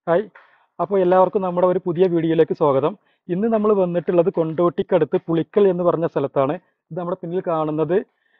hi അപ്പോൾ എല്ലാവർക്കും നമ്മുടെ ഒരു പുതിയ വീഡിയോയിലേക്ക് സ്വാഗതം ഇന്ന് നമ്മൾ വന്നിട്ടുള്ളത് കൊണ്ടോട്ടിക്കടുത്ത് പുളിക്കൽ എന്ന് പറഞ്ഞ സ്ഥലത്താണ് ഇത് നമ്മുടെ പിന്നിൽ കാണുന്നത്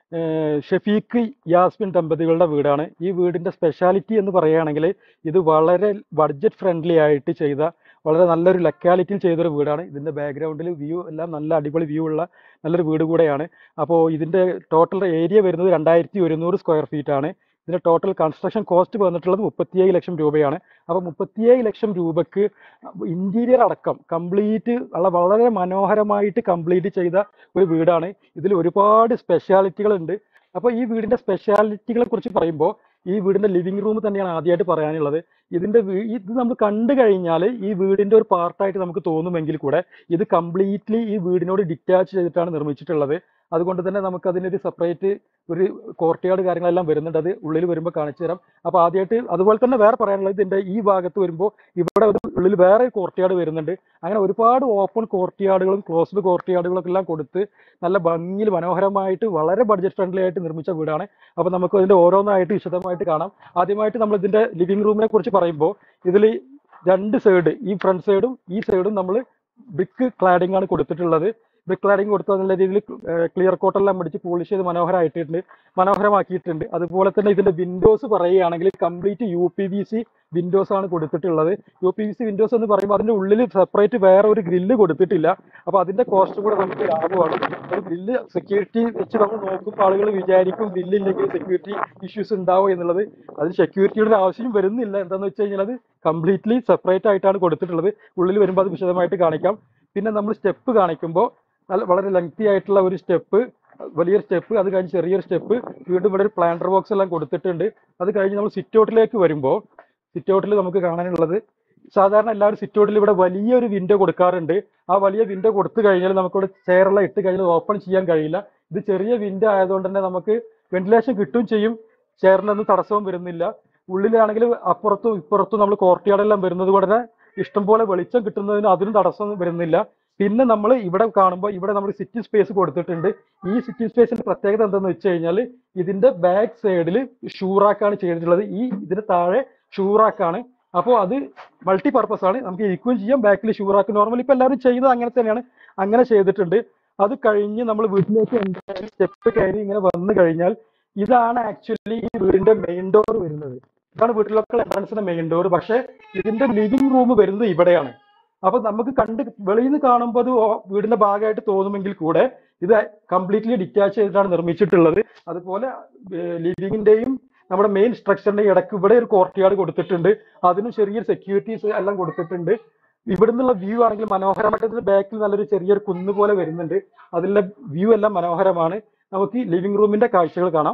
ഏർ ഷെഫീഖ് യാസ്മിൻ ദമ്പതികളുടെ വീടാണ് ഈ വീടിന്റെ സ്പെഷ്യാലിറ്റി എന്ന് പറയുകയാണെങ്കിൽ ഇത് വളരെ ബഡ്ജറ്റ് ഫ്രണ്ട്ലി ആയിട്ട് ചെയ്ത വളരെ നല്ലൊരു ലൊക്കാലിറ്റിയിൽ ചെയ്തൊരു വീടാണ് ഇതിന്റെ ബാക്ക്ഗ്രൗണ്ടിൽ വ്യൂ എല്ലാം നല്ല അടിപൊളി വ്യൂ ഉള്ള നല്ലൊരു വീട് കൂടെയാണ് അപ്പോൾ ഇതിന്റെ ടോട്ടൽ ഏരിയ വരുന്നത് രണ്ടായിരത്തി ഒരുന്നൂറ് സ്ക്വയർ ഫീറ്റ് ആണ് ഇതിന്റെ ടോട്ടൽ കൺസ്ട്രക്ഷൻ കോസ്റ്റ് വന്നിട്ടുള്ളത് മുപ്പത്തിയേഴ് ലക്ഷം രൂപയാണ് അപ്പോൾ മുപ്പത്തിയേഴ് ലക്ഷം രൂപക്ക് ഇന്റീരിയർ അടക്കം കംപ്ലീറ്റ് വളരെ മനോഹരമായിട്ട് കംപ്ലീറ്റ് ചെയ്ത ഒരു വീടാണ് ഇതിൽ ഒരുപാട് സ്പെഷ്യാലിറ്റികൾ ഉണ്ട് അപ്പോൾ ഈ വീടിന്റെ സ്പെഷ്യാലിറ്റികളെ കുറിച്ച് പറയുമ്പോൾ ഈ വീടിന്റെ ലിവിംഗ് റൂം തന്നെയാണ് ആദ്യമായിട്ട് പറയാനുള്ളത് ഇതിന്റെ വീ- ഇത് നമ്മൾ കണ്ടു കഴിഞ്ഞാൽ ഈ വീടിന്റെ ഒരു പാർട്ടായിട്ട് നമുക്ക് തോന്നുമെങ്കിൽ കൂടെ ഇത് കംപ്ലീറ്റ്ലി ഈ വീടിനോട് ഡിറ്റാച്ച് ചെയ്തിട്ടാണ് നിർമ്മിച്ചിട്ടുള്ളത് അതുകൊണ്ട് തന്നെ നമുക്ക് അതിനൊരു സെപ്പറേറ്റ് ഒരു കോർട്ട്യാർഡ് കാര്യങ്ങളെല്ലാം വരുന്നുണ്ട് അത് ഉള്ളിൽ വരുമ്പോൾ കാണിച്ചു തരാം അപ്പോൾ ആദ്യമായിട്ട് അതുപോലെ തന്നെ വേറെ പറയാനുള്ളത് ഇതിന്റെ ഈ ഭാഗത്ത് വരുമ്പോൾ ഇവിടെ ഒരു ഉള്ളിൽ വേറെ കോർട്ട്യാർഡ് വരുന്നുണ്ട് അങ്ങനെ ഒരുപാട് ഓപ്പൺ കോർട്ട്യാർഡുകളും ക്ലോസ്ഡ് കോർട്ട്യാർഡുകളും എല്ലാം കൊടുത്ത് നല്ല ഭംഗിയിൽ മനോഹരമായിട്ട് വളരെ ബഡ്ജറ്റ് ഫ്രണ്ട്ലി ആയിട്ട് നിർമ്മിച്ച വീടാണ് അപ്പോൾ നമുക്ക് ഇതിന്റെ ഓരോന്നായിട്ട് വിശദമായിട്ട് കാണാം ആദ്യമായിട്ട് നമ്മൾ ഇതിന്റെ ലിവിംഗ് റൂമിനെ കുറിച്ച് പറയുമ്പോൾ ഇതിൽ രണ്ട് സൈഡ് ഈ ഫ്രണ്ട് സൈഡും ഈ സൈഡും നമ്മൾ ബ്രിക്ക് ക്ലാഡിംഗ് ആണ് കൊടുത്തിട്ടുള്ളത് ബ്രിക്ക് ക്ലാഡിംഗ് കൊടുത്തു നല്ല രീതിയിൽ ക്ലിയർ കോട്ടെല്ലാം അടിച്ച് പോളിഷ് ചെയ്ത് മനോഹരമായിട്ടുണ്ട് മനോഹരമാക്കിയിട്ടുണ്ട് അതുപോലെ തന്നെ ഇതിന്റെ വിൻഡോസ് പറയുകയാണെങ്കിൽ complete U P V C windows ആണ് കൊടുത്തിട്ടുള്ളത് U P V C windows എന്ന് പറയുമ്പോൾ അതിന്റെ ഉള്ളിൽ സെപ്പറേറ്റ് വേറെ ഒരു ഗ്രില്ല് കൊടുത്തിട്ടില്ല അപ്പൊ അതിന്റെ കോസ്റ്റ് കൂടെ നമുക്ക് ലാഭമാണ് ഒരു ഗ്രില്ല് സെക്യൂരിറ്റി വെച്ച് നമ്മൾ നോക്കുമ്പോൾ ആളുകൾ വിചാരിക്കും ഗ്രില്ലില്ലെങ്കിൽ സെക്യൂരിറ്റി ഇഷ്യൂസ് ഉണ്ടാവും എന്നുള്ളത് അതിന് സെക്യൂരിറ്റിയുടെ ആവശ്യം വരുന്നില്ല എന്താന്ന് വെച്ച് കഴിഞ്ഞാൽ അത് കംപ്ലീറ്റ്ലി സെപ്പറേറ്റ് ആയിട്ടാണ് കൊടുത്തിട്ടുള്ളത് ഉള്ളിൽ വരുമ്പോൾ അത് വിശദമായിട്ട് കാണിക്കാം പിന്നെ നമ്മൾ സ്റ്റെപ്പ് കാണിക്കുമ്പോൾ നല്ല വളരെ ലെങ്തി ആയിട്ടുള്ള ഒരു സ്റ്റെപ്പ് വലിയൊരു സ്റ്റെപ്പ് അത് കഴിഞ്ഞ് ചെറിയൊരു സ്റ്റെപ്പ് വീണ്ടും ഇവിടെ ഒരു പ്ലാന്റർ ബോക്സ് എല്ലാം കൊടുത്തിട്ടുണ്ട് അത് കഴിഞ്ഞ് നമ്മൾ സിറ്റ് ഔട്ടിലേക്ക് വരുമ്പോൾ സിറ്റ് ഔട്ടിൽ നമുക്ക് കാണാനുള്ളത് സാധാരണ എല്ലാവരും സിറ്റ് ഔട്ടിൽ ഇവിടെ വലിയൊരു വിൻഡോ കൊടുക്കാറുണ്ട് ആ വലിയ വിൻഡോ കൊടുത്തു കഴിഞ്ഞാൽ നമുക്കിവിടെ ചെയറെല്ലാം ഇട്ട് കഴിഞ്ഞാൽ ഓപ്പൺ ചെയ്യാൻ കഴിയില്ല ഇത് ചെറിയ വിൻഡോ ആയതുകൊണ്ട് തന്നെ നമുക്ക് വെന്റിലേഷൻ കിട്ടുകയും ചെയ്യും ചെയറിനൊന്നും തടസ്സവും വരുന്നില്ല ഉള്ളിലാണെങ്കിൽ അപ്പുറത്തും ഇപ്പുറത്തും നമ്മൾ കോർട്ടിയാടെല്ലാം വരുന്നത് കൊണ്ട് തന്നെ ഇഷ്ടംപോലെ വെളിച്ചം കിട്ടുന്നതിന് അതിനും തടസ്സം വരുന്നില്ല പിന്നെ നമ്മൾ ഇവിടെ കാണുമ്പോൾ ഇവിടെ നമ്മൾ സിറ്റിംഗ് സ്പേസ് കൊടുത്തിട്ടുണ്ട് ഈ സിറ്റിംഗ് സ്പേസിന്റെ പ്രത്യേകത എന്താണെന്ന് വെച്ച് കഴിഞ്ഞാൽ ഇതിന്റെ ബാക്ക് സൈഡിൽ ഷൂറാക്കാണ് ചെയ്തിട്ടുള്ളത് ഈ ഇതിന് താഴെ ഷൂറാക്കാണ് അപ്പോൾ അത് മൾട്ടി പർപ്പസ് ആണ് നമുക്ക് ഇരിക്കുകയും ചെയ്യാം ബാക്കിൽ ഷൂറാക്ക് നോർമലി ഇപ്പൊ എല്ലാവരും ചെയ്യുന്നത് അങ്ങനെ തന്നെയാണ് അങ്ങനെ ചെയ്തിട്ടുണ്ട് അത് കഴിഞ്ഞ് നമ്മൾ വീട്ടിലേക്ക് സ്റ്റെപ്പ് കയറി ഇങ്ങനെ വന്നു കഴിഞ്ഞാൽ ഇതാണ് ആക്ച്വലി ഈ വീടിന്റെ മെയിൻ ഡോർ വരുന്നത് ഇതാണ് വീട്ടിലൊക്കെ എൻട്രൻസിന്റെ മെയിൻ ഡോർ പക്ഷെ ഇതിന്റെ ലിവിംഗ് റൂം വരുന്നത് ഇവിടെയാണ് അപ്പൊ നമുക്ക് കണ്ട് വെളിയിൽ നിന്ന് കാണുമ്പോൾ അത് ഓ- വീടിന്റെ ഭാഗമായിട്ട് തോന്നുമെങ്കിൽ കൂടെ ഇത് കംപ്ലീറ്റ്ലി ഡിറ്റാച്ച് ചെയ്തിട്ടാണ് നിർമ്മിച്ചിട്ടുള്ളത് അതുപോലെ ലിവിങ്ങിന്റെയും നമ്മുടെ മെയിൻ സ്ട്രക്ചറിന്റെ ഇടയ്ക്ക് ഇവിടെ ഒരു കോർട്ട്യാർഡ് കൊടുത്തിട്ടുണ്ട് അതിനും ചെറിയൊരു സെക്യൂരിറ്റീസ് എല്ലാം കൊടുത്തിട്ടുണ്ട് ഇവിടെ നിന്നുള്ള വ്യൂ ആണെങ്കിൽ മനോഹരമായിട്ട് ഇതിന്റെ ബാക്കിൽ നല്ലൊരു ചെറിയൊരു കുന്ന് പോലെ വരുന്നുണ്ട് അതിലെ വ്യൂ എല്ലാം മനോഹരമാണ് നമുക്ക് ഈ ലിവിംഗ് റൂമിന്റെ കാഴ്ചകൾ കാണാം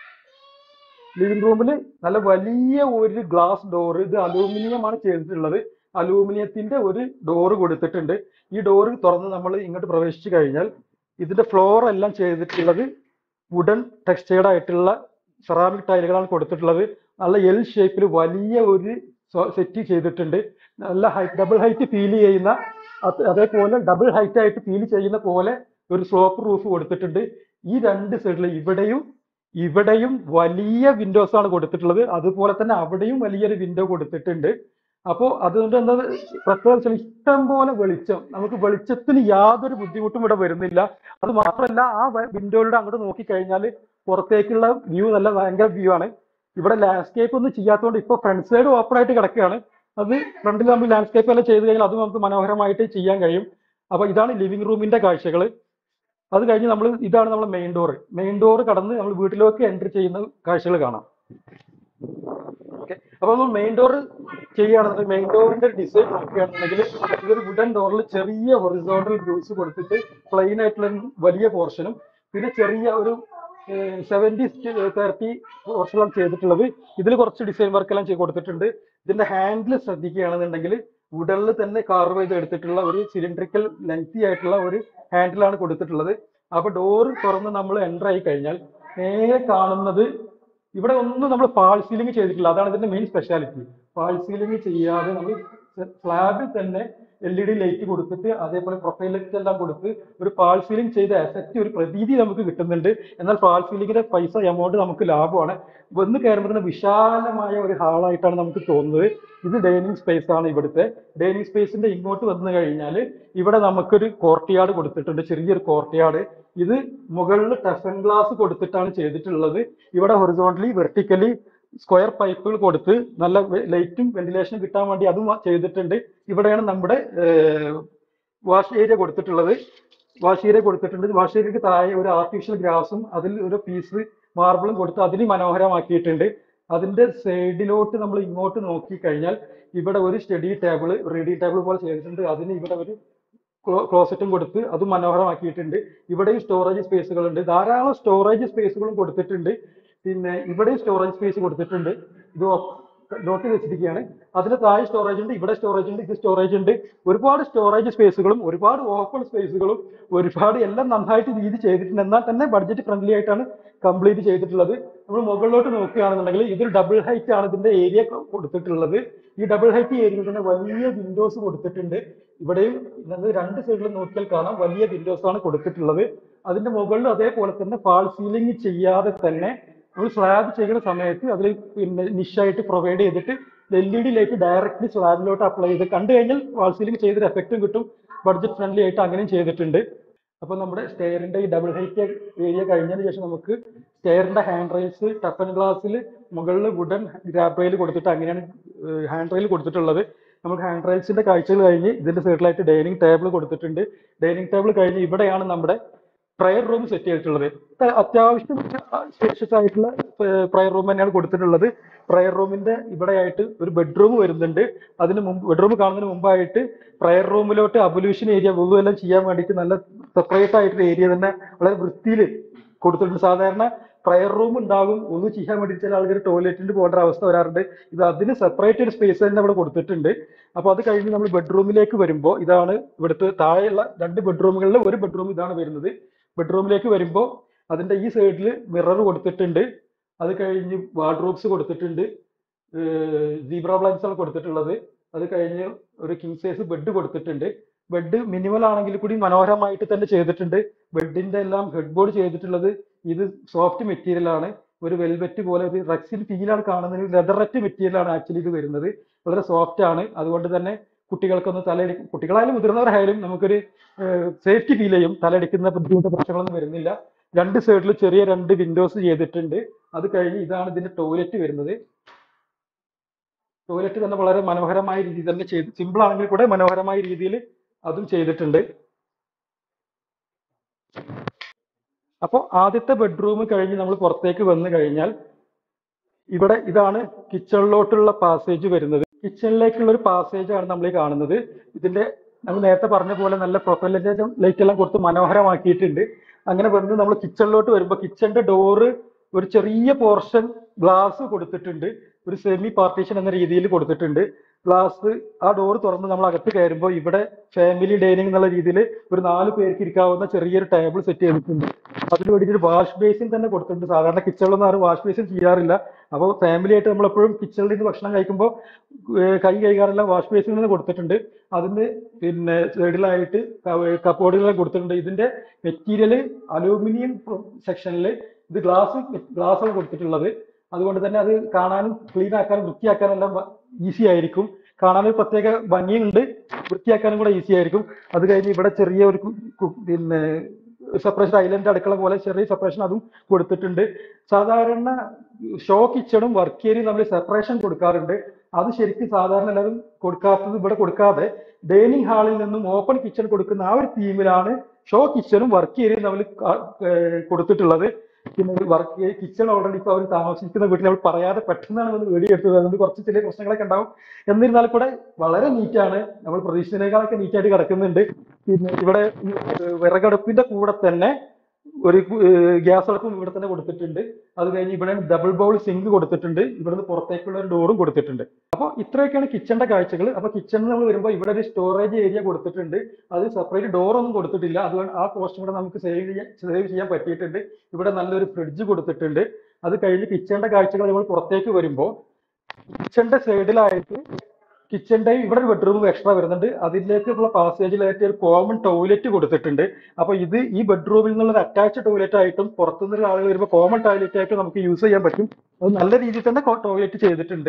ലിവിംഗ് റൂമിൽ നല്ല വലിയ ഒരു ഗ്ലാസ് ഡോർ ഇത് അലൂമിനിയം ആണ് ചെയ്തിട്ടുള്ളത് അലൂമിനിയത്തിന്റെ ഒരു ഡോറ് കൊടുത്തിട്ടുണ്ട് ഈ ഡോറ് തുറന്ന് നമ്മൾ ഇങ്ങോട്ട് പ്രവേശിച്ചു കഴിഞ്ഞാൽ ഇതിന്റെ ഫ്ലോർ എല്ലാം ചെയ്തിട്ടുള്ളത് വുഡൻ ടെക്സ്റ്റൈഡ് ആയിട്ടുള്ള സെറാമിക് ടൈലുകളാണ് കൊടുത്തിട്ടുള്ളത് നല്ല എൽ ഷേപ്പിൽ വലിയ ഒരു സെറ്റ് ചെയ്തിട്ടുണ്ട് നല്ല ഹൈറ്റ് ഡബിൾ ഹൈറ്റ് ഫീൽ ചെയ്യുന്ന അത് അതേപോലെ ഡബിൾ ഹൈറ്റ് ആയിട്ട് ഫീൽ ചെയ്യുന്ന പോലെ ഒരു സ്ലോപ്പ് റൂഫ് കൊടുത്തിട്ടുണ്ട് ഈ രണ്ട് സൈഡിൽ ഇവിടെയും ഇവിടെയും വലിയ വിൻഡോസ് ആണ് കൊടുത്തിട്ടുള്ളത് അതുപോലെ തന്നെ അവിടെയും വലിയൊരു വിൻഡോ കൊടുത്തിട്ടുണ്ട് അപ്പോൾ അതുകൊണ്ട് എന്താ പ്രത്യേകം വെച്ചാൽ ഇഷ്ടം പോലെ വെളിച്ചം നമുക്ക് വെളിച്ചത്തിന് യാതൊരു ബുദ്ധിമുട്ടും ഇവിടെ വരുന്നില്ല അത് മാത്രമല്ല ആ വിൻഡോയുടെ അങ്ങോട്ട് നോക്കിക്കഴിഞ്ഞാൽ പുറത്തേക്കുള്ള വ്യൂ നല്ല ഭയങ്കര വ്യൂ ആണ് ഇവിടെ ലാൻഡ്സ്കേപ്പ് ഒന്നും ചെയ്യാത്തതുകൊണ്ട് ഇപ്പോൾ ഫ്രണ്ട് സൈഡ് ഓപ്പൺ ആയിട്ട് കിടക്കുകയാണ് അത് ഫ്രണ്ടിൽ നമ്മൾ ലാൻഡ്സ്കേപ്പ് എല്ലാം ചെയ്ത് കഴിഞ്ഞാൽ അത് നമുക്ക് മനോഹരമായിട്ട് ചെയ്യാൻ കഴിയും അപ്പോൾ ഇതാണ് ലിവിംഗ് റൂമിന്റെ കാഴ്ചകൾ അത് കഴിഞ്ഞ് നമ്മൾ ഇതാണ് നമ്മുടെ മെയിൻ ഡോർ മെയിൻ ഡോർ കടന്ന് നമ്മൾ വീട്ടിലേക്ക് എൻട്രി ചെയ്യുന്ന കാഴ്ചകൾ കാണാം ഓക്കെ അപ്പൊ നമ്മൾ മെയിൻ ഡോർ ചെയ്യുകയാണെന്നുണ്ടെങ്കിൽ മെയിൻ ഡോറിന്റെ ഡിസൈൻ നോക്കുകയാണെന്നുണ്ടെങ്കിൽ ഇതൊരു വുഡൻ ഡോറിൽ ചെറിയ ഹൊറിസോണ്ടൽ ഗ്രൂസ് കൊടുത്തിട്ട് പ്ലെയിൻ ആയിട്ടുള്ള ഒരു വലിയ പോർഷനും പിന്നെ ചെറിയ ഒരു സെവൻറ്റി തേർട്ടി പോർഷനാണ് ചെയ്തിട്ടുള്ളത് ഇതിൽ കുറച്ച് ഡിസൈൻ വർക്ക് എല്ലാം ചെയ്ത് കൊടുത്തിട്ടുണ്ട് ഇതിന്റെ ഹാൻഡിൽ ശ്രദ്ധിക്കുകയാണെന്നുണ്ടെങ്കിൽ വുഡനിൽ തന്നെ കാർവ് ചെയ്ത് എടുത്തിട്ടുള്ള ഒരു സിലിണ്ടറിക്കൽ ലെങ്തി ആയിട്ടുള്ള ഒരു ഹാൻഡിലാണ് കൊടുത്തിട്ടുള്ളത് അപ്പൊ ഡോർ തുറന്ന് നമ്മൾ എൻ്റർ ആയി കഴിഞ്ഞാൽ നേരെ കാണുന്നത് ഇവിടെ ഒന്നും നമ്മൾ ഫാൾ സീലിംഗ് ചെയ്തിട്ടില്ല അതാണ് ഇതിന്റെ മെയിൻ സ്പെഷ്യാലിറ്റി ഫാൾ സീലിംഗ് ചെയ്യാതെ നമ്മൾ സ്ലാബിൽ തന്നെ എൽ ഇ ഡി ലൈറ്റ് കൊടുത്തിട്ട് അതേപോലെ പ്രൊഫൈൽ ലൈറ്റ് എല്ലാം കൊടുത്ത് ഒരു പാൾ സീലിംഗ് ചെയ്ത എഫക്റ്റ് ഒരു പ്രതീതി നമുക്ക് കിട്ടുന്നുണ്ട് എന്നാൽ പാൾ സീലിംഗിന്റെ പൈസ എമൗണ്ട് നമുക്ക് ലാഭമാണ് വന്ന് കയറുമ്പോൾ തന്നെ വിശാലമായ ഒരു ഹാളായിട്ടാണ് നമുക്ക് തോന്നുന്നത് ഇത് ഡൈനിങ് സ്പേസ് ആണ് ഇവിടുത്തെ ഡൈനിങ് സ്പേസിന്റെ ഇങ്ങോട്ട് വന്നു കഴിഞ്ഞാൽ ഇവിടെ നമുക്കൊരു കോർട്ടിയാർഡ് കൊടുത്തിട്ടുണ്ട് ചെറിയൊരു കോർട്ടിയാർഡ് ഇത് മുകളിൽ ടഫൻ ഗ്ലാസ് കൊടുത്തിട്ടാണ് ചെയ്തിട്ടുള്ളത് ഇവിടെ ഹൊറിസോണ്ടലി വെർട്ടിക്കലി സ്ക്വയർ പൈപ്പുകൾ കൊടുത്ത് നല്ല ലൈറ്റും വെന്റിലേഷനും കിട്ടാൻ വേണ്ടി അതും ചെയ്തിട്ടുണ്ട് ഇവിടെയാണ് നമ്മുടെ വാഷ് ഏരിയ കൊടുത്തിട്ടുള്ളത് വാഷ് ഏരിയ കൊടുത്തിട്ടുണ്ട് വാഷ് ഏരിയക്ക് താഴെ ഒരു ആർട്ടിഫിഷ്യൽ ഗ്രാസും അതിൽ ഒരു പീസ് മാർബിളും കൊടുത്ത് അതിന് മനോഹരമാക്കിയിട്ടുണ്ട് അതിന്റെ സൈഡിലോട്ട് നമ്മൾ ഇങ്ങോട്ട് നോക്കി കഴിഞ്ഞാൽ ഇവിടെ ഒരു സ്റ്റഡി ടേബിൾ റീഡിംഗ് ടേബിൾ പോലെ ചെയ്തിട്ടുണ്ട് അതിന് ഇവിടെ ഒരു ക്ലോസറ്റും കൊടുത്ത് അതും മനോഹരമാക്കിയിട്ടുണ്ട് ഇവിടെയും സ്റ്റോറേജ് സ്പേസുകൾ ഉണ്ട് ധാരാളം സ്റ്റോറേജ് സ്പേസുകളും കൊടുത്തിട്ടുണ്ട് പിന്നെ ഇവിടെയും സ്റ്റോറേജ് സ്പേസ് കൊടുത്തിട്ടുണ്ട് ഇത് നോട്ട് വെച്ചിരിക്കുകയാണ് അതിന് താഴെ സ്റ്റോറേജ് ഉണ്ട് ഇവിടെ സ്റ്റോറേജ് ഉണ്ട് ഇത് സ്റ്റോറേജ് ഉണ്ട് ഒരുപാട് സ്റ്റോറേജ് സ്പേസുകളും ഒരുപാട് ഓപ്പൺ സ്പേസുകളും ഒരുപാട് എല്ലാം നന്നായിട്ട് രീതി ചെയ്തിട്ടുണ്ട് എന്നാൽ തന്നെ ബഡ്ജറ്റ് ഫ്രണ്ട്ലി ആയിട്ടാണ് കംപ്ലീറ്റ് ചെയ്തിട്ടുള്ളത് നമ്മൾ മുകളിലോട്ട് നോക്കുകയാണെന്നുണ്ടെങ്കിൽ ഇതൊരു ഡബിൾ ഹൈറ്റ് ആണ് ഇതിന്റെ ഏരിയ കൊടുത്തിട്ടുള്ളത് ഈ ഡബിൾ ഹൈറ്റ് ഏരിയയിൽ തന്നെ വലിയ വിൻഡോസ് കൊടുത്തിട്ടുണ്ട് ഇവിടെയും ഇത് രണ്ട് സൈഡിലും നോക്കിയാൽ കാണാം വലിയ വിൻഡോസ് ആണ് കൊടുത്തിട്ടുള്ളത് അതിന്റെ മുകളിൽ അതേപോലെ തന്നെ ഫാൾ സീലിംഗ് ചെയ്യാതെ തന്നെ നമ്മൾ സ്ലാബ് ചെയ്യുന്ന സമയത്ത് അതിൽ പിന്നെ നിഷായിട്ട് പ്രൊവൈഡ് ചെയ്തിട്ട് L E D light directly സ്ലാബിലോട്ട് അപ്ലൈ ചെയ്ത് കണ്ടു കഴിഞ്ഞാൽ വാൾ സീലിംഗ് ചെയ്തൊരു എഫക്റ്റും കിട്ടും ബഡ്ജറ്റ് ഫ്രണ്ട്ലി ആയിട്ട് അങ്ങനെയും ചെയ്തിട്ടുണ്ട് അപ്പോൾ നമ്മുടെ സ്റ്റെയറിന്റെ ഈ ഡബിൾ ഹൈറ്റ് ഏരിയ കഴിഞ്ഞതിന് ശേഷം നമുക്ക് സ്റ്റെയറിന്റെ ഹാൻഡ് റെയിൽസ് ടഫൻ ഗ്ലാസ്സിൽ മുകളിൽ വുഡൻ ഗ്രാബ് റെയിൽ കൊടുത്തിട്ട് അങ്ങനെയാണ് ഹാൻഡ് റെയിൽ കൊടുത്തിട്ടുള്ളത് നമുക്ക് ഹാൻഡ് റെയിൽസിന്റെ കാഴ്ചകൾ കഴിഞ്ഞ് ഇതിന്റെ സൈഡിലായിട്ട് ഡൈനിങ് ടേബിൾ കൊടുത്തിട്ടുണ്ട് ഡൈനിങ് ടേബിൾ കഴിഞ്ഞ് ഇവിടെയാണ് നമ്മുടെ പ്രയർ റൂം സെറ്റ് ചെയ്തിട്ടുള്ളത് ഇത് അത്യാവശ്യം സ്പേഷ്യസ് ആയിട്ടുള്ള പ്രയർ റൂം തന്നെയാണ് കൊടുത്തിട്ടുള്ളത് പ്രയർ റൂമിന്റെ ഇവിടെയായിട്ട് ഒരു ബെഡ്റൂം വരുന്നുണ്ട് അതിന് മുമ്പ് ബെഡ്റൂം കാണുന്നതിന് മുമ്പായിട്ട് പ്രയർ റൂമിലോട്ട് അബൊല്യൂഷൻ ഏരിയ വുളു എല്ലാം ചെയ്യാൻ വേണ്ടിയിട്ട് നല്ല സെപ്പറേറ്റ് ആയിട്ടൊരു ഏരിയ തന്നെ വളരെ വൃത്തിയിൽ കൊടുത്തിട്ടുണ്ട് സാധാരണ പ്രയർ റൂം ഉണ്ടാകും ഒന്ന് ചെയ്യാൻ വേണ്ടി ചില ആൾക്കാർ ടോയ്ലറ്റിന് പോകേണ്ട അവസ്ഥ വരാറുണ്ട് ഇത് അതിന് സെപ്പറേറ്റ് ഒരു സ്പേസ് തന്നെ ഇവിടെ കൊടുത്തിട്ടുണ്ട് അപ്പൊ അത് കഴിഞ്ഞ് നമ്മൾ ബെഡ്റൂമിലേക്ക് വരുമ്പോൾ ഇതാണ് ഇവിടുത്തെ താഴെയുള്ള രണ്ട് ബെഡ്റൂമുകളിൽ ഒരു ബെഡ്റൂം ഇതാണ് വരുന്നത് ബെഡ്റൂമിലേക്ക് വരുമ്പോൾ അതിന്റെ ഈ സൈഡിൽ മിറർ കൊടുത്തിട്ടുണ്ട് അത് കഴിഞ്ഞ് വാർഡ്രോബ്സ് കൊടുത്തിട്ടുണ്ട് സീബ്ര ബ്ലാങ്ക്സ് ആണ് കൊടുത്തിട്ടുള്ളത് അത് കഴിഞ്ഞ് ഒരു കിങ് സൈസ് ബെഡ് കൊടുത്തിട്ടുണ്ട് ബെഡ് മിനിമൽ ആണെങ്കിൽ കൂടി മനോഹരമായിട്ട് തന്നെ ചെയ്തിട്ടുണ്ട് ബെഡിന്റെ എല്ലാം ഹെഡ് ബോർഡ് ചെയ്തിട്ടുള്ളത് ഇത് സോഫ്റ്റ് മെറ്റീരിയൽ ആണ് ഒരു വെൽവെറ്റ് പോലെ ഒരു റക്സിൻ ഫീലാണ് കാണുന്നത് ലെതററ്റ് മെറ്റീരിയൽ ആണ് ആക്ച്വലി ഇത് വരുന്നത് വളരെ സോഫ്റ്റ് ആണ് അതുകൊണ്ട് തന്നെ കുട്ടികൾക്കൊന്ന് തലയടി കുട്ടികളായാലും മുതിർന്നവരായാലും നമുക്കൊരു സേഫ്റ്റി ഫീൽ ചെയ്യും തലയടിക്കുന്ന ബുദ്ധിമുട്ട് പ്രശ്നങ്ങളൊന്നും വരുന്നില്ല രണ്ട് സൈഡിൽ ചെറിയ രണ്ട് വിൻഡോസ് ചെയ്തിട്ടുണ്ട് അത് കഴിഞ്ഞ് ഇതാണ് ഇതിന്റെ ടോയ്ലറ്റ് വരുന്നത് ടോയ്ലറ്റ് തന്നെ വളരെ മനോഹരമായ രീതിയിൽ തന്നെ ചെയ്ത് സിമ്പിൾ ആണെങ്കിൽ കൂടെ മനോഹരമായ രീതിയിൽ അതും ചെയ്തിട്ടുണ്ട് അപ്പോൾ ആദ്യത്തെ ബെഡ്റൂം കഴിഞ്ഞ് നമ്മൾ പുറത്തേക്ക് വന്നു കഴിഞ്ഞാൽ ഇവിടെ ഇതാണ് കിച്ചണിലോട്ടുള്ള പാസേജ് വരുന്നത് കിച്ചണിലേക്കുള്ള ഒരു പാസേജ് ആണ് നമ്മൾ ഈ കാണുന്നത് ഇതിന്റെ നമ്മൾ നേരത്തെ പറഞ്ഞ പോലെ നല്ല പ്രൊഫൈൽ ലൈറ്റ് എല്ലാം കൊടുത്ത് മനോഹരമാക്കിയിട്ടുണ്ട് അങ്ങനെ വന്ന് നമ്മൾ കിച്ചണിലോട്ട് വരുമ്പോൾ കിച്ചണിന്റെ ഡോറ് ഒരു ചെറിയ പോർഷൻ ഗ്ലാസ് കൊടുത്തിട്ടുണ്ട് ഒരു സെമി പാർട്ടീഷൻ എന്ന രീതിയിൽ കൊടുത്തിട്ടുണ്ട് ഗ്ലാസ് ആ ഡോർ തുറന്ന് നമ്മൾ അകത്ത് കയറുമ്പോൾ ഇവിടെ ഫാമിലി ഡൈനിങ് എന്നുള്ള രീതിയിൽ ഒരു നാല് പേർക്ക് ഇരിക്കാവുന്ന ചെറിയൊരു ടേബിൾ സെറ്റ് ചെയ്തിട്ടുണ്ട് അതിന് വേണ്ടിയിട്ട് ഒരു വാഷ് ബേസിൻ തന്നെ കൊടുത്തിട്ടുണ്ട് സാധാരണ കിച്ചണിലൊന്നും ആരും വാഷ് ബേസിൻ ചെയ്യാറില്ല അപ്പോൾ ഫാമിലി ആയിട്ട് നമ്മൾ എപ്പോഴും കിച്ചണിൽ നിന്ന് ഭക്ഷണം കഴിക്കുമ്പോൾ ഏർ കൈ കൈകാറെല്ലാം വാഷ് ബേസിൻ തന്നെ കൊടുത്തിട്ടുണ്ട് അതിന് പിന്നെ സൈഡിലായിട്ട് കപ്പോർഡുകളെല്ലാം കൊടുത്തിട്ടുണ്ട് ഇതിന്റെ മെറ്റീരിയൽ അലൂമിനിയം സെക്ഷനിൽ ഇത് ഗ്ലാസ് ഗ്ലാസ് ആണ് കൊടുത്തിട്ടുള്ളത് അതുകൊണ്ട് തന്നെ അത് കാണാനും ക്ലീൻ ആക്കാനും വൃത്തിയാക്കാനും എല്ലാം ഈസി ആയിരിക്കും കാണാൻ ഒരു പ്രത്യേക ഭംഗിയുണ്ട് വൃത്തിയാക്കാനും കൂടെ ഈസി ആയിരിക്കും അത് കഴിഞ്ഞ് ഇവിടെ ചെറിയ ഒരു കു- കു- പിന്നെ സെപ്പറേഷൻ ഐലൻഡ് അടുക്കള പോലെ ചെറിയ സെപ്പറേഷൻ അതും കൊടുത്തിട്ടുണ്ട് സാധാരണ ഷോ കിച്ചണും വർക്ക് ഏരിയയും നമ്മൾ സെപ്പറേഷൻ കൊടുക്കാറുണ്ട് അത് ശരിക്കും സാധാരണ എല്ലാവരും കൊടുക്കാത്തത് ഇവിടെ കൊടുക്കാതെ ഡൈനിങ് ഹാളിൽ നിന്നും ഓപ്പൺ കിച്ചൺ കൊടുക്കുന്ന ആ ഒരു തീമിലാണ് ഷോ കിച്ചണും വർക്ക് ഏരിയയും നമ്മൾ കൊടുത്തിട്ടുള്ളത് പിന്നെ വർക്ക് കിച്ചൺ ഓൾറെഡി ഇപ്പൊ അവർ താമസിക്കുന്ന വീട്ടിൽ അവർ പറയാതെ പെട്ടെന്നാണ് വന്ന് വീടിയെടുത്തത് അതുകൊണ്ട് കുറച്ച് ചെറിയ പ്രശ്നങ്ങളൊക്കെ ഉണ്ടാവും എന്നിരുന്നാൽ കൂടെ വളരെ നീറ്റാണ് നമ്മൾ പ്രതീക്ഷിച്ചതിനേക്കാളൊക്കെ നീറ്റായിട്ട് കിടക്കുന്നുണ്ട് പിന്നെ ഇവിടെ ഈ, ഏർ, വിറകടുപ്പിന്റെ കൂടെ തന്നെ ഒരു ഗ്യാസ് അടുപ്പും ഇവിടെ തന്നെ കൊടുത്തിട്ടുണ്ട് അത് കഴിഞ്ഞ് ഇവിടെ ഡബിൾ ബൗൾ സിങ്ക് കൊടുത്തിട്ടുണ്ട് ഇവിടുന്ന് പുറത്തേക്കുള്ള ഒരു ഡോറും കൊടുത്തിട്ടുണ്ട് അപ്പോൾ ഇത്രയൊക്കെയാണ് കിച്ചണിന്റെ കാഴ്ചകൾ അപ്പോൾ കിച്ചണിൽ നമ്മൾ വരുമ്പോൾ ഇവിടെ ഒരു സ്റ്റോറേജ് ഏരിയ കൊടുത്തിട്ടുണ്ട് അത് സെപ്പറേറ്റ് ഡോർ ഒന്നും കൊടുത്തിട്ടില്ല അതുകൊണ്ട് ആ കോസ്റ്റ് കൂടെ നമുക്ക് സേവ് ചെയ്യാൻ സേവ് ചെയ്യാൻ പറ്റിയിട്ടുണ്ട് ഇവിടെ നല്ലൊരു ഫ്രിഡ്ജ് കൊടുത്തിട്ടുണ്ട് അത് കഴിഞ്ഞ് കിച്ചണിന്റെ കാഴ്ചകൾ നമ്മൾ പുറത്തേക്ക് വരുമ്പോൾ കിച്ചണിന്റെ സൈഡിലായിട്ട് കിച്ചണിന്റെ ഇവിടെ ഒരു ബെഡ്റൂം എക്സ്ട്രാ വരുന്നുണ്ട് അതിലേക്കുള്ള പാസേജിലായിട്ട് ഒരു കോമൺ ടോയ്ലറ്റ് കൊടുത്തിട്ടുണ്ട് അപ്പൊ ഇത് ഈ ബെഡ്റൂമിൽ നിന്നുള്ള അറ്റാച്ച് ടോയ്ലറ്റ് ആയിട്ടും പുറത്തുനിന്നുള്ള ആളുകൾ വരുമ്പോൾ കോമൺ ടോയ്ലറ്റ് ആയിട്ടും നമുക്ക് യൂസ് ചെയ്യാൻ പറ്റും അത് നല്ല രീതിയിൽ തന്നെ ടോയ്ലറ്റ് ചെയ്തിട്ടുണ്ട്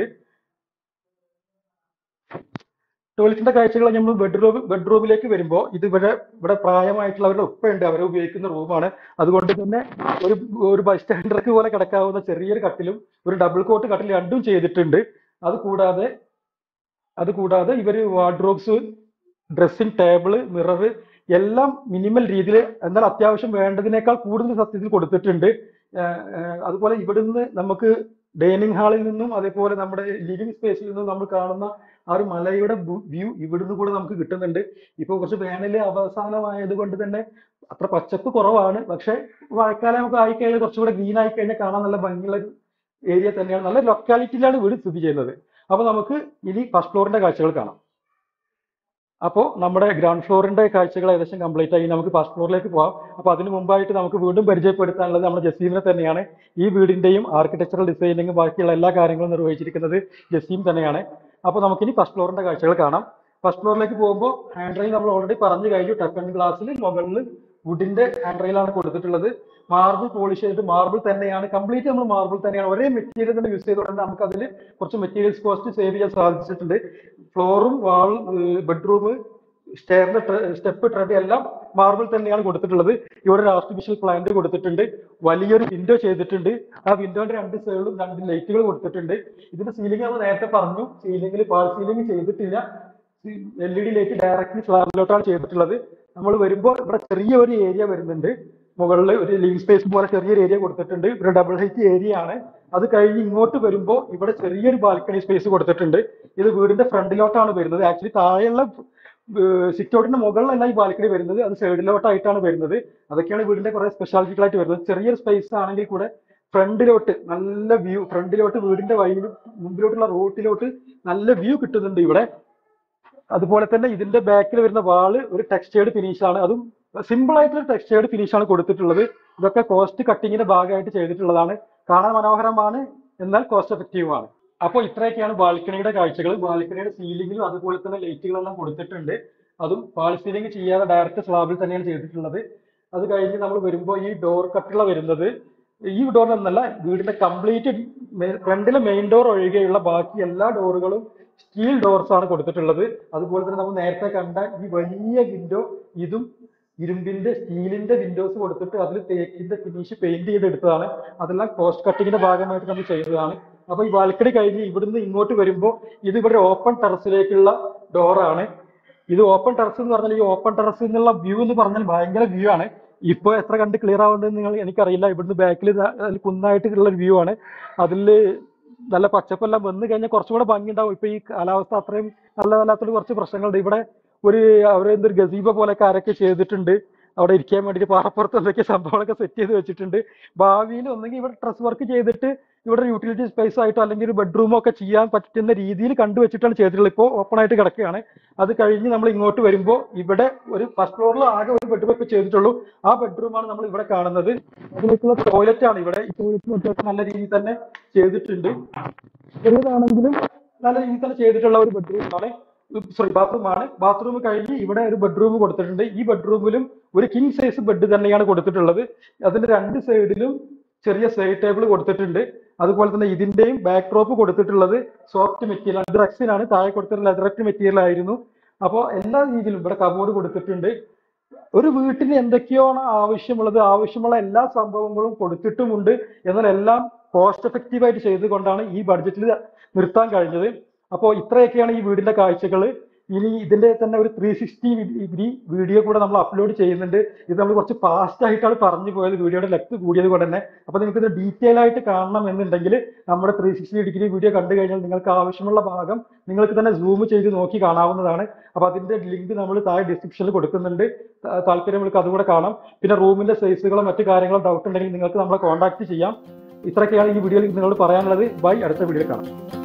ടോയ്ലറ്റിന്റെ കാഴ്ചകൾ നമ്മൾ ബെഡ്റൂം ബെഡ്റൂമിലേക്ക് വരുമ്പോൾ ഇത് ഇവിടെ ഇവിടെ പ്രായമായിട്ടുള്ളവരുടെ ഉപ്പയുണ്ട് അവരെ ഉപയോഗിക്കുന്ന റൂമാണ് അതുകൊണ്ട് തന്നെ ഒരു ഒരു ബസ് സ്റ്റാൻഡർക്ക് പോലെ കിടക്കാവുന്ന ചെറിയൊരു കട്ടിലും ഒരു ഡബിൾ കോട്ട് കട്ടിൽ രണ്ടും ചെയ്തിട്ടുണ്ട് അത് കൂടാതെ അത് കൂടാതെ ഇവർ വാർഡ്രോബ്സ് ഡ്രസ്സിംഗ് ടേബിള് മിറർ എല്ലാം മിനിമൽ രീതിയിൽ എന്നാൽ അത്യാവശ്യം വേണ്ടതിനേക്കാൾ കൂടുതൽ സത്യത്തിൽ കൊടുത്തിട്ടുണ്ട് ഏർ ഏർ അതുപോലെ ഇവിടുന്ന് നമുക്ക് ഡൈനിങ് ഹാളിൽ നിന്നും അതേപോലെ നമ്മുടെ ലിവിംഗ് സ്പേസിൽ നിന്നും നമ്മൾ കാണുന്ന ആ ഒരു മലയുടെ വ്യൂ ഇവിടുന്ന് കൂടെ നമുക്ക് കിട്ടുന്നുണ്ട് ഇപ്പൊ കുറച്ച് വേനൽ അവസാനമായത് കൊണ്ട് തന്നെ അത്ര പച്ചപ്പ് കുറവാണ് പക്ഷെ മഴക്കാലം നമുക്ക് ആയിക്കഴിഞ്ഞാൽ കുറച്ചുകൂടെ ഗ്രീൻ ആയി കഴിഞ്ഞാൽ കാണാൻ നല്ല ഭംഗിയുള്ള ഒരു ഏരിയ തന്നെയാണ് നല്ല ലൊക്കാലിറ്റിയിലാണ് വീട് സ്ഥിതി ചെയ്യുന്നത് അപ്പൊ നമുക്ക് ഇനി ഫസ്റ്റ് ഫ്ലോറിന്റെ കാഴ്ചകൾ കാണാം അപ്പോൾ നമ്മുടെ ഗ്രൗണ്ട് ഫ്ലോറിന്റെ കാഴ്ചകൾ ഏകദേശം കംപ്ലീറ്റ് ആയി നമുക്ക് ഫസ്റ്റ് ഫ്ലോറിലേക്ക് പോവാം അപ്പോൾ അതിന് മുമ്പായിട്ട് നമുക്ക് വീണ്ടും പരിചയപ്പെടുത്താനുള്ളത് നമ്മുടെ ജസീമിനെ തന്നെയാണ് ഈ വീടിന്റെയും ആർക്കിടെക്ചറൽ ഡിസൈനിങ്ങും ബാക്കിയുള്ള എല്ലാ കാര്യങ്ങളും നിർവഹിച്ചിരിക്കുന്നത് ജസീം തന്നെയാണ് അപ്പോൾ നമുക്കിനി ഫസ്റ്റ് ഫ്ലോറിന്റെ കാഴ്ചകൾ കാണാം ഫസ്റ്റ് ഫ്ലോറിലേക്ക് പോകുമ്പോൾ ഹാൻഡ് റെയിൽ നമ്മൾ ഓൾറെഡി പറഞ്ഞു കഴിഞ്ഞു ടക്കൺ ഗ്ലാസ്സിൽ മുകളിൽ വുഡിന്റെ ഹാൻഡ് റെയിലാണ് കൊടുത്തിട്ടുള്ളത് മാർബിൾ പോളിഷ് ചെയ്തിട്ട് മാർബിൾ തന്നെയാണ് കംപ്ലീറ്റ് നമ്മൾ മാർബിൾ തന്നെയാണ് ഒരേ മെറ്റീരിയൽ തന്നെ യൂസ് ചെയ്തുകൊണ്ട് നമുക്ക് അതിൽ കുറച്ച് മെറ്റീരിയൽസ് കോസ്റ്റ് സേവ് ചെയ്യാൻ സാധിച്ചിട്ടുണ്ട് ഫ്ലോറും വാൾ ബെഡ്റൂം സ്റ്റെയറിന്റെ സ്റ്റെപ്പ് ട്രെഡ് എല്ലാം മാർബിൾ തന്നെയാണ് കൊടുത്തിട്ടുള്ളത് ഇവിടെ ഒരു ആർട്ടിഫിഷ്യൽ പ്ലാന്റ് കൊടുത്തിട്ടുണ്ട് വലിയൊരു വിൻഡോ ചെയ്തിട്ടുണ്ട് ആ വിൻഡോന്റെ രണ്ട് സൈഡിലും രണ്ട് ലൈറ്റുകൾ കൊടുത്തിട്ടുണ്ട് ഇതിന്റെ സീലിംഗ് നമ്മൾ നേരത്തെ പറഞ്ഞു സീലിംഗിൽ പാൾ സീലിംഗ് ചെയ്തിട്ടില്ല L E D light directly സ്ലാബിലോട്ടാണ് ചെയ്തിട്ടുള്ളത് നമ്മൾ വരുമ്പോൾ ഇവിടെ ചെറിയ ഒരു ഏരിയ വരുന്നുണ്ട് മുകളിൽ ഒരു ലിവിംഗ് സ്പേസ് പോലെ ചെറിയൊരു ഏരിയ കൊടുത്തിട്ടുണ്ട് ഇവിടെ ഡബിൾ ഹൈറ്റ് ഏരിയ ആണ് അത് കഴിഞ്ഞ് ഇങ്ങോട്ട് വരുമ്പോൾ ഇവിടെ ചെറിയൊരു ബാൽക്കണി സ്പേസ് കൊടുത്തിട്ടുണ്ട് ഇത് വീടിന്റെ ഫ്രണ്ടിലോട്ടാണ് വരുന്നത് ആക്ച്വലി താഴെയുള്ള സിറ്റ് ഔട്ടിന്റെ മുകളിലല്ല ഈ ബാൽക്കണി വരുന്നത് അത് സൈഡിലോട്ടായിട്ടാണ് വരുന്നത് അതൊക്കെയാണ് വീടിന്റെ കുറെ സ്പെഷ്യാലിറ്റികളായിട്ട് വരുന്നത് ചെറിയൊരു സ്പേസ് ആണെങ്കിൽ കൂടെ ഫ്രണ്ടിലോട്ട് നല്ല വ്യൂ ഫ്രണ്ടിലോട്ട് വീടിന്റെ വഴിയിലും മുമ്പിലോട്ടുള്ള റോട്ടിലോട്ട് നല്ല വ്യൂ കിട്ടുന്നുണ്ട് ഇവിടെ അതുപോലെ തന്നെ ഇതിന്റെ ബാക്കിൽ വരുന്ന വാള് ഒരു ടെക്സ്റ്റേർഡ് ഫിനിഷ് ആണ് അതും സിമ്പിൾ ആയിട്ടുള്ള ടെക്സ്റ്റേർഡ് ഫിനിഷ് ആണ് കൊടുത്തിട്ടുള്ളത് ഇതൊക്കെ കോസ്റ്റ് കട്ടിങ്ങിന്റെ ഭാഗമായിട്ട് ചെയ്തിട്ടുള്ളതാണ് കാണാൻ മനോഹരമാണ് എന്നാൽ കോസ്റ്റ് എഫക്റ്റീവുമാണ് അപ്പോൾ ഇത്രയൊക്കെയാണ് ബാൽക്കണിയുടെ കാഴ്ചകൾ ബാൽക്കണിയുടെ സീലിംഗിലും അതുപോലെ തന്നെ ലൈറ്റുകളെല്ലാം കൊടുത്തിട്ടുണ്ട് അതും പാൾ സീലിംഗ് ചെയ്യാതെ ഡയറക്റ്റ് സ്ലാബിൽ തന്നെയാണ് ചെയ്തിട്ടുള്ളത് അത് കഴിഞ്ഞ് നമ്മൾ വരുമ്പോൾ ഈ ഡോർ കട്ടുള്ള വരുന്നത് ഈ ഡോർ എന്നല്ല വീടിന്റെ കംപ്ലീറ്റ് ഫ്രണ്ടിലെ മെയിൻ ഡോർ ഒഴികെയുള്ള ബാക്കി എല്ലാ ഡോറുകളും സ്റ്റീൽ ഡോർസ് ആണ് കൊടുത്തിട്ടുള്ളത് അതുപോലെ തന്നെ നമ്മൾ നേരത്തെ കണ്ട ഈ വലിയ വിൻഡോ ഇതും ഇരുമ്പിന്റെ സ്റ്റീലിന്റെ വിൻഡോസ് കൊടുത്തിട്ട് അതിൽ തേക്കിന്റെ ഫിനിഷ് പെയിന്റ് ചെയ്തെടുത്തതാണ് അതെല്ലാം കോസ്റ്റ് കട്ടിങ്ങിന്റെ ഭാഗമായിട്ട് നമ്മൾ ചെയ്തതാണ് അപ്പൊ ഈ ബാൽക്കണി കഴിഞ്ഞ് ഇവിടുന്ന് ഇങ്ങോട്ട് വരുമ്പോൾ ഇത് ഇവിടെ ഓപ്പൺ ടെറസിലേക്കുള്ള ഡോറാണ് ഇത് ഓപ്പൺ ടെറസ് എന്ന് പറഞ്ഞാൽ ഈ ഓപ്പൺ ടെറസ് എന്നുള്ള വ്യൂ എന്ന് പറഞ്ഞാൽ ഭയങ്കര വ്യൂ ആണ് ഇപ്പൊ എത്ര കണ്ട് ക്ലിയർ ആവുന്നുണ്ടെന്ന് നിങ്ങൾ എനിക്കറിയില്ല ഇവിടുന്ന് ബാക്കിൽ കുന്നായിട്ടുള്ള ഒരു വ്യൂ ആണ് അതിൽ നല്ല പച്ചപ്പെല്ലാം വന്നു കഴിഞ്ഞാൽ കുറച്ചുകൂടെ ഭംഗി ഉണ്ടാവും ഇപ്പൊ ഈ കാലാവസ്ഥ അത്രയും നല്ലതല്ലാത്തത് കുറച്ച് പ്രശ്നങ്ങളുണ്ട് ഇവിടെ ഒരു അവർ എന്തൊരു ഗസീബ പോലൊക്കെ ആരൊക്കെ ചെയ്തിട്ടുണ്ട് അവിടെ ഇരിക്കാൻ വേണ്ടിയിട്ട് പാറപ്പുറത്ത് എന്തൊക്കെ സംഭവങ്ങളൊക്കെ സെറ്റ് ചെയ്ത് വെച്ചിട്ടുണ്ട് ഭാവിയിൽ ഒന്നെങ്കിൽ ഇവിടെ ഡ്രസ് വർക്ക് ചെയ്തിട്ട് ഇവിടെ യൂട്ടിലിറ്റി സ്പേസ് ആയിട്ടോ അല്ലെങ്കിൽ ഒരു ബെഡ്റൂമോ ഒക്കെ ചെയ്യാൻ പറ്റുന്ന രീതിയിൽ കണ്ടുവച്ചിട്ടാണ് ചെയ്തിട്ടുള്ളത് ഇപ്പോൾ ഓപ്പൺ ആയിട്ട് കിടക്കുകയാണ് അത് കഴിഞ്ഞ് നമ്മൾ ഇങ്ങോട്ട് വരുമ്പോൾ ഇവിടെ ഒരു ഫസ്റ്റ് ഫ്ലോറിൽ ആകെ ഒരു ബെഡ്റൂം ഒക്കെ ചെയ്തിട്ടുള്ളൂ ആ ബെഡ്റൂമാണ് നമ്മൾ ഇവിടെ കാണുന്നത് അതിലേക്കുള്ള ടോയ്ലറ്റ് ആണ് ഇവിടെ ഈ ടോയ്ലറ്റ് അത്യാവശ്യം നല്ല രീതിയിൽ തന്നെ ചെയ്തിട്ടുണ്ട് ചെറിയതാണെങ്കിലും നല്ല രീതിയിൽ തന്നെ ചെയ്തിട്ടുള്ള ഒരു ബെഡ്റൂം ആണ് സോറി ബാത്റൂം ആണ് ബാത്റൂം കഴിഞ്ഞ് ഇവിടെ ഒരു ബെഡ്റൂം കൊടുത്തിട്ടുണ്ട് ഈ ബെഡ്റൂമിലും ഒരു കിങ് സൈസ് ബെഡ് തന്നെയാണ് കൊടുത്തിട്ടുള്ളത് അതിന്റെ രണ്ട് സൈഡിലും ചെറിയ സൈഡ് ടേബിൾ കൊടുത്തിട്ടുണ്ട് അതുപോലെ തന്നെ ഇതിന്റെയും ബാക്ക് ഡ്രോപ്പ് കൊടുത്തിട്ടുള്ളത് സോഫ്റ്റ് മെറ്റീരിയൽ ലെതറക്സിനാണ് താഴെ കൊടുത്തിട്ടുള്ള ലെതറക്ട് മെറ്റീരിയൽ ആയിരുന്നു അപ്പോൾ എല്ലാ രീതിയിലും ഇവിടെ കബോർഡ് കൊടുത്തിട്ടുണ്ട് ഒരു വീട്ടിന് എന്തൊക്കെയാണ് ആവശ്യമുള്ളത് ആവശ്യമുള്ള എല്ലാ സംഭവങ്ങളും കൊടുത്തിട്ടുമുണ്ട് എന്നാൽ എല്ലാം കോസ്റ്റ് എഫക്റ്റീവ് ആയിട്ട് ചെയ്തുകൊണ്ടാണ് ഈ ബഡ്ജറ്റിൽ നിർത്താൻ കഴിഞ്ഞത് അപ്പോൾ ഇത്രയൊക്കെയാണ് ഈ വീടിന്റെ കാഴ്ചകൾ ഇനി ഇതിന്റെ തന്നെ ഒരു ത്രീ സിക്സ്റ്റി ഡിഗ്രി വീഡിയോ കൂടെ നമ്മൾ അപ്ലോഡ് ചെയ്യുന്നുണ്ട് ഇത് നമ്മൾ കുറച്ച് ഫാസ്റ്റ് ആയിട്ടാണ് പറഞ്ഞു പോയത് വീഡിയോയുടെ ലെങ്ത് കൂടിയത് കൊണ്ട് തന്നെ അപ്പോൾ നിങ്ങൾക്ക് ഇത് ഡീറ്റെയിൽ ആയിട്ട് കാണണം എന്നുണ്ടെങ്കിൽ നമ്മുടെ ത്രീ സിക്സ്റ്റി ഡിഗ്രി വീഡിയോ കണ്ടു കഴിഞ്ഞാൽ നിങ്ങൾക്ക് ആവശ്യമുള്ള ഭാഗം നിങ്ങൾക്ക് തന്നെ സൂം ചെയ്ത് നോക്കി കാണാവുന്നതാണ് അപ്പോൾ അതിന്റെ ലിങ്ക് നമ്മൾ താഴെ ഡിസ്ക്രിപ്ഷനിൽ കൊടുക്കുന്നുണ്ട് താ- താല്പര്യമുള്ളവർക്ക് അതുകൂടെ കാണാം പിന്നെ റൂമിന്റെ സൈസുകളും മറ്റു കാര്യങ്ങളും ഡൗട്ട് ഉണ്ടെങ്കിൽ നിങ്ങൾക്ക് നമ്മളെ കോൺടാക്ട് ചെയ്യാം ഇത്രയൊക്കെയാണ് ഈ വീഡിയോയിൽ നിങ്ങളോട് പറയാനുള്ളത് ബൈ അടുത്ത വീഡിയോയിൽ കാണാം